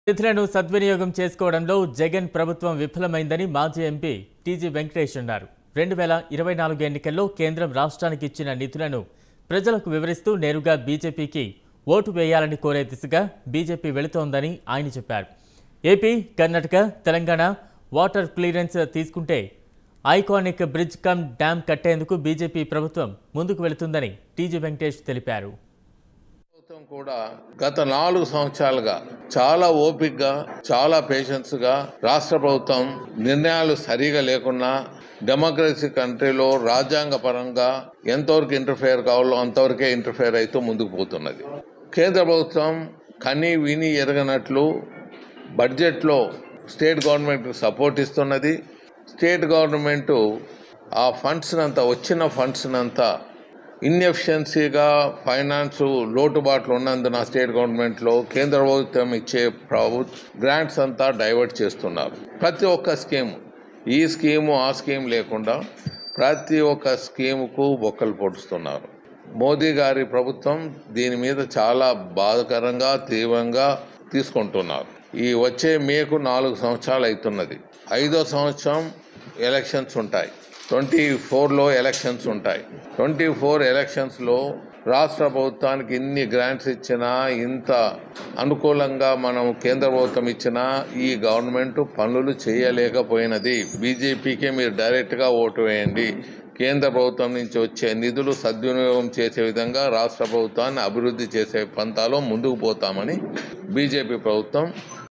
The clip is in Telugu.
నిధులను సద్వినియోగం చేసుకోవడంలో జగన్ ప్రభుత్వం విఫలమైందని మాజీ ఎంపీ టీజీ వెంకటేష్ అన్నారు రెండు వేల ఇరవై నాలుగు ఎన్నికల్లో కేంద్రం రాష్ట్రానికి ఇచ్చిన నిధులను ప్రజలకు వివరిస్తూ నేరుగా బీజేపీకి ఓటు వేయాలని కోరే దిశగా బీజేపీ వెళుతోందని ఆయన చెప్పారు AP Karnataka Telangana water clearance తీసుకుంటే ఐకానిక్ బ్రిడ్జ్ కమ్ డ్యామ్ కట్టేందుకు బీజేపీ ప్రభుత్వం ముందుకు వెళుతుందని టీజీ వెంకటేష్ తెలిపారు ప్రభుత్వం కూడా గత నాలుగు సంవత్సరాలుగా చాలా ఓపిక్గా చాలా పేషెన్స్గా రాష్ట్ర ప్రభుత్వం నిర్ణయాలు సరిగా లేకున్నా డెమోక్రసీ కంట్రీలో రాజ్యాంగ పరంగా ఎంతవరకు ఇంటర్ఫేర్ కావాలో అంతవరకే ఇంటర్ఫేర్ అవుతూ ముందుకు పోతున్నది కేంద్ర ప్రభుత్వం కని విని ఎరగనట్లు బడ్జెట్లో స్టేట్ గవర్నమెంట్కి సపోర్ట్ ఇస్తున్నది స్టేట్ గవర్నమెంటు ఆ ఫండ్స్నంతా వచ్చిన ఫండ్స్నంతా ఇన్ఎఫిషియన్సీగా ఫైనాన్స్ లోటుబాట్లు ఉన్నందున స్టేట్ గవర్నమెంట్లో కేంద్ర ప్రభుత్వం ఇచ్చే ప్రభుత్వ గ్రాంట్స్ అంతా డైవర్ట్ చేస్తున్నారు ప్రతి ఒక్క స్కీము ఈ స్కీము ఆ స్కీమ్ లేకుండా ప్రతి ఒక్క స్కీముకు బొక్కలు పొడుస్తున్నారు మోదీ గారి ప్రభుత్వం దీని మీద చాలా బాధకరంగా తీవ్రంగా తీసుకుంటున్నారు ఈ వచ్చే మేకు నాలుగు సంవత్సరాలు అవుతున్నది ఐదో సంవత్సరం ఎలక్షన్స్ ఉంటాయి ట్వంటీ ఫోర్లో ఎలక్షన్స్ ఉంటాయి ట్వంటీ ఫోర్ ఎలక్షన్స్లో రాష్ట్ర ప్రభుత్వానికి ఇన్ని గ్రాంట్స్ ఇచ్చినా ఇంత అనుకూలంగా మనం కేంద్ర ప్రభుత్వం ఇచ్చినా ఈ గవర్నమెంట్ పనులు చేయలేకపోయినది బీజేపీకే మీరు డైరెక్ట్గా ఓటు వేయండి కేంద్ర ప్రభుత్వం నుంచి వచ్చే నిధులు సద్వినియోగం చేసే విధంగా రాష్ట్ర ప్రభుత్వాన్ని అభివృద్ధి చేసే పంతాలో ముందుకు పోతామని బీజేపీ ప్రభుత్వం